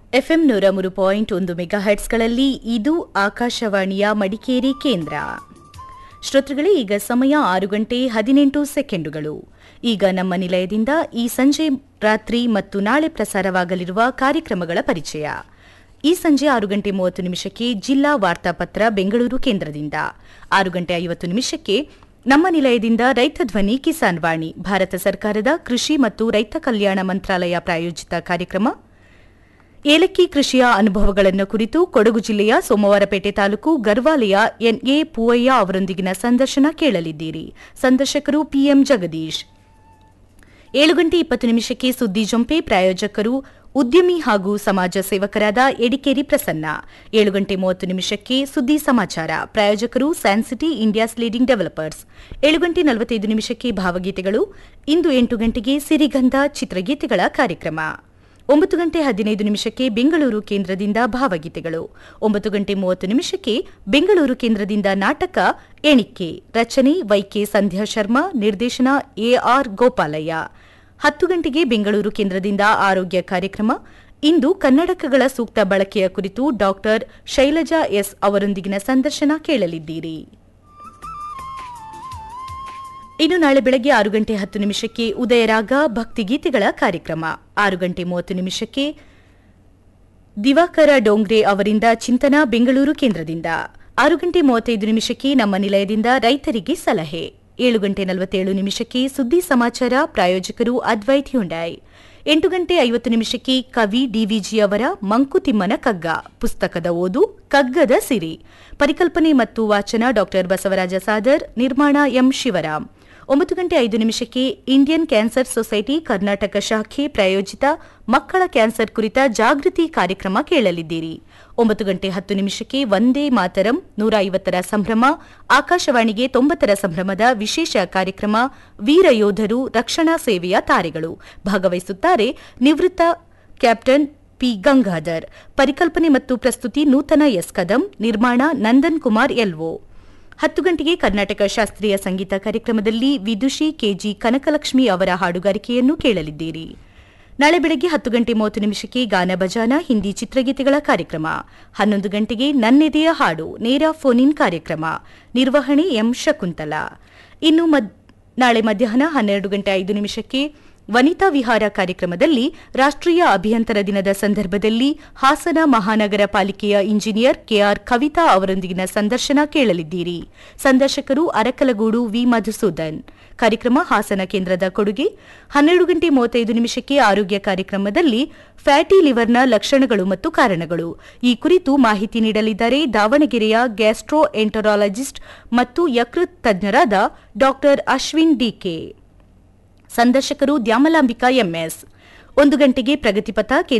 FM ನೂರ ಮೂರು point ಒಂದು ಮೆಗಾಹೆಟ್ಸ್ಗಳಲ್ಲಿ ಇದು ಆಕಾಶವಾಣಿಯ ಮಡಿಕೇರಿ ಕೇಂದ್ರ ಶ್ರೋತೃಗಳೇ ಈಗ ಸಮಯ ಆರು ಗಂಟೆ ಹದಿನೆಂಟು ಸೆಕೆಂಡುಗಳು ಈಗ ನಮ್ಮ ನಿಲಯದಿಂದ ಈ ಸಂಜೆ ರಾತ್ರಿ ಮತ್ತು ನಾಳೆ ಪ್ರಸಾರವಾಗಲಿರುವ ಕಾರ್ಯಕ್ರಮಗಳ ಪರಿಚಯ ಈ ಸಂಜೆ ಆರು ಗಂಟೆ ಮೂವತ್ತು ನಿಮಿಷಕ್ಕೆ ಜಿಲ್ಲಾ ವಾರ್ತಾಪತ್ರ ಬೆಂಗಳೂರು ಕೇಂದ್ರದಿಂದ ಆರು ಗಂಟೆ ಐವತ್ತು ನಿಮಿಷಕ್ಕೆ ನಮ್ಮ ನಿಲಯದಿಂದ ರೈತ ಧ್ವನಿ ಕಿಸಾನ್ ವಾಣಿ ಭಾರತ ಸರ್ಕಾರದ ಕೃಷಿ ಮತ್ತು ರೈತ ಕಲ್ಯಾಣ ಮಂತ್ರಾಲಯ ಪ್ರಾಯೋಜಿತ ಕಾರ್ಯಕ್ರಮ ಏಲಕ್ಕಿ ಕೃಷಿಯ ಅನುಭವಗಳನ್ನು ಕುರಿತು ಕೊಡಗು ಜಿಲ್ಲೆಯ ಸೋಮವಾರಪೇಟೆ ತಾಲೂಕು ಗರ್ವಾಲೆಯ ಎನ್ಎ ಪೂವಯ್ಯ ಅವರೊಂದಿಗಿನ ಸಂದರ್ಶನ ಕೇಳಲಿದ್ದೀರಿ ಸಂದರ್ಶಕರು ಪಿಎಂ ಜಗದೀಶ್ ಏಳು ಗಂಟೆ ಇಪ್ಪತ್ತು ನಿಮಿಷಕ್ಕೆ ಸುದ್ದಿ ಜೊಂಪೆ ಪ್ರಾಯೋಜಕರು ಉದ್ಯಮಿ ಹಾಗೂ ಸಮಾಜ ಸೇವಕರಾದ ಎಡಿಕೇರಿ ಪ್ರಸನ್ನ ಏಳು ಗಂಟೆ ಮೂವತ್ತು ನಿಮಿಷಕ್ಕೆ ಸುದ್ದಿ ಸಮಾಚಾರ ಪ್ರಾಯೋಜಕರು ಸ್ಯಾನ್ಸಿಟಿ ಇಂಡಿಯಾಸ್ ಲೀಡಿಂಗ್ ಡೆವಲಪರ್ಸ್ ಏಳು ಗಂಟೆ ನಲವತ್ತೈದು ನಿಮಿಷಕ್ಕೆ ಭಾವಗೀತೆಗಳು ಇಂದು ಎಂಟು ಗಂಟೆಗೆ ಸಿರಿಗಂಧ ಚಿತ್ರಗೀತೆಗಳ ಕಾರ್ಯಕ್ರಮ ಒಂಬತ್ತು ಗಂಟೆ ಹದಿನೈದು ನಿಮಿಷಕ್ಕೆ ಬೆಂಗಳೂರು ಕೇಂದ್ರದಿಂದ ಭಾವಗೀತೆಗಳು ಒಂಬತ್ತು ಗಂಟೆ ಮೂವತ್ತು ನಿಮಿಷಕ್ಕೆ ಬೆಂಗಳೂರು ಕೇಂದ್ರದಿಂದ ನಾಟಕ ಎಣಿಕೆ ರಚನೆ ವೈಕೆ ಸಂಧ್ಯಾ ಶರ್ಮಾ ನಿರ್ದೇಶನ ಎಆರ್ ಗೋಪಾಲಯ್ಯ ಹತ್ತು ಗಂಟೆಗೆ ಬೆಂಗಳೂರು ಕೇಂದ್ರದಿಂದ ಆರೋಗ್ಯ ಕಾರ್ಯಕ್ರಮ ಇಂದು ಕನ್ನಡಕಗಳ ಸೂಕ್ತ ಬಳಕೆಯ ಕುರಿತು ಡಾಕ್ಟರ್ ಶೈಲಜಾ ಎಸ್ ಅವರೊಂದಿಗಿನ ಸಂದರ್ಶನ ಕೇಳಲಿದ್ದೀರಿ ಇನ್ನು ನಾಳೆ ಬೆಳಗ್ಗೆ ಆರು ಗಂಟೆ ಹತ್ತು ನಿಮಿಷಕ್ಕೆ ಉದಯರಾಗ ಭಕ್ತಿಗೀತೆಗಳ ಕಾರ್ಯಕ್ರಮ ಆರು ಗಂಟೆ ಮೂವತ್ತು ನಿಮಿಷಕ್ಕೆ ದಿವಾಕರ ಡೋಂಗ್ರೆ ಅವರಿಂದ ಚಿಂತನ ಬೆಂಗಳೂರು ಕೇಂದ್ರದಿಂದ ಆರು ಗಂಟೆ ಮೂವತ್ತೈದು ನಿಮಿಷಕ್ಕೆ ನಮ್ಮ ನಿಲಯದಿಂದ ರೈತರಿಗೆ ಸಲಹೆ ಏಳು ಗಂಟೆ ನಲವತ್ತೇಳು ನಿಮಿಷಕ್ಕೆ ಸುದ್ದಿ ಸಮಾಚಾರ ಪ್ರಾಯೋಜಕರು ಅದ್ವೈತ್ ಹ್ಯುಂಡಾಯ್ ಎಂಟು ಗಂಟೆ ಐವತ್ತು ನಿಮಿಷಕ್ಕೆ ಕವಿ ಡಿವಿಜಿ ಅವರ ಮಂಕುತಿಮ್ಮನ ಕಗ್ಗ ಪುಸ್ತಕದ ಓದು ಕಗ್ಗದ ಸಿರಿ ಪರಿಕಲ್ಪನೆ ಮತ್ತು ವಾಚನ ಡಾ ಬಸವರಾಜ ಸಾದರ್ ನಿರ್ಮಾಣ ಎಂ ಶಿವರಾಮ್ ಒಂಬತ್ತು ಗಂಟೆ ಐದು ನಿಮಿಷಕ್ಕೆ ಇಂಡಿಯನ್ ಕ್ಯಾನ್ಸರ್ ಸೊಸೈಟಿ ಕರ್ನಾಟಕ ಶಾಖೆ ಪ್ರಾಯೋಜಿತ ಮಕ್ಕಳ ಕ್ಯಾನ್ಸರ್ ಕುರಿತ ಜಾಗೃತಿ ಕಾರ್ಯಕ್ರಮ ಕೇಳಲಿದ್ದೀರಿ ಒಂಬತ್ತು ಗಂಟೆ ಹತ್ತು ನಿಮಿಷಕ್ಕೆ ಒಂದೇ ಮಾತರಂ ನೂರ ಐವತ್ತರ ಸಂಭ್ರಮ ಆಕಾಶವಾಣಿಗೆ ತೊಂಬತ್ತರ ಸಂಭ್ರಮದ ವಿಶೇಷ ಕಾರ್ಯಕ್ರಮ ವೀರ ಯೋಧರು ರಕ್ಷಣಾ ಸೇವೆಯ ತಾರೆಗಳು ಭಾಗವಹಿಸುತ್ತಾರೆ ನಿವೃತ್ತ ಕ್ಯಾಪ್ಟನ್ ಪಿ ಗಂಗಾಧರ್ ಪರಿಕಲ್ಪನೆ ಮತ್ತು ಪ್ರಸ್ತುತಿ ನೂತನ ಎಸ್ ಕದಂ ನಿರ್ಮಾಣ ನಂದನ್ ಕುಮಾರ್ ಎಲ್ಒ ಹತ್ತು ಗಂಟೆಗೆ ಕರ್ನಾಟಕ ಶಾಸ್ತ್ರೀಯ ಸಂಗೀತ ಕಾರ್ಯಕ್ರಮದಲ್ಲಿ ವಿದುಷಿ ಕೆಜಿ ಕನಕಲಕ್ಷ್ಮಿ ಅವರ ಹಾಡುಗಾರಿಕೆಯನ್ನು ಕೇಳಲಿದ್ದೀರಿ ನಾಳೆ ಬೆಳಗ್ಗೆ ಹತ್ತು ಗಂಟೆ ಮೂವತ್ತು ನಿಮಿಷಕ್ಕೆ ಗಾನ ಬಜಾನ ಹಿಂದಿ ಚಿತ್ರಗೀತೆಗಳ ಕಾರ್ಯಕ್ರಮ ಹನ್ನೊಂದು ಗಂಟೆಗೆ ನನ್ನೆದೆಯ ಹಾಡು ನೇರ ಫೋನ್ ಇನ್ ಕಾರ್ಯಕ್ರಮ ನಿರ್ವಹಣೆ ಎಂ ಶಕುಂತಲಾ ಇನ್ನು ನಾಳೆ ಮಧ್ಯಾಹ್ನ ಹನ್ನೆರಡು ಗಂಟೆ ಐದು ನಿಮಿಷಕ್ಕೆ ವನಿತಾ ವಿಹಾರ ಕಾರ್ಯಕ್ರಮದಲ್ಲಿ ರಾಷ್ಟ್ರೀಯ ಅಭಿಯಂತರ ದಿನದ ಸಂದರ್ಭದಲ್ಲಿ ಹಾಸನ ಮಹಾನಗರ ಪಾಲಿಕೆಯ ಇಂಜಿನಿಯರ್ ಕೆಆರ್ ಕವಿತಾ ಅವರೊಂದಿಗಿನ ಸಂದರ್ಶನ ಕೇಳಲಿದ್ದೀರಿ ಸಂದರ್ಶಕರು ಅರಕಲಗೂಡು ವಿ ಮಧುಸೂದನ್ ಕಾರ್ಯಕ್ರಮ ಹಾಸನ ಕೇಂದ್ರದ ಕೊಡುಗೆ ಹನ್ನೆರಡು ಗಂಟೆ ಮೂವತ್ತೈದು ನಿಮಿಷಕ್ಕೆ ಆರೋಗ್ಯ ಕಾರ್ಯಕ್ರಮದಲ್ಲಿ ಫ್ಯಾಟಿ ಲಿವರ್ನ ಲಕ್ಷಣಗಳು ಮತ್ತು ಕಾರಣಗಳು ಈ ಕುರಿತು ಮಾಹಿತಿ ನೀಡಲಿದ್ದಾರೆ ದಾವಣಗೆರೆಯ ಗ್ಯಾಸ್ಟ್ರೋ ಎಂಟರಾಲಜಿಸ್ಟ್ ಮತ್ತು ಯಕೃತ್ ತಜ್ಞರಾದ ಡಾ ಅಶ್ವಿನ್ ಡಿಕೆ ಸಂದರ್ಶಕರು ದ್ಯಾಮಲಾಂಬಿಕಾ ಎಂಎಸ್ ಒಂದು ಗಂಟೆಗೆ ಪ್ರಗತಿಪಥ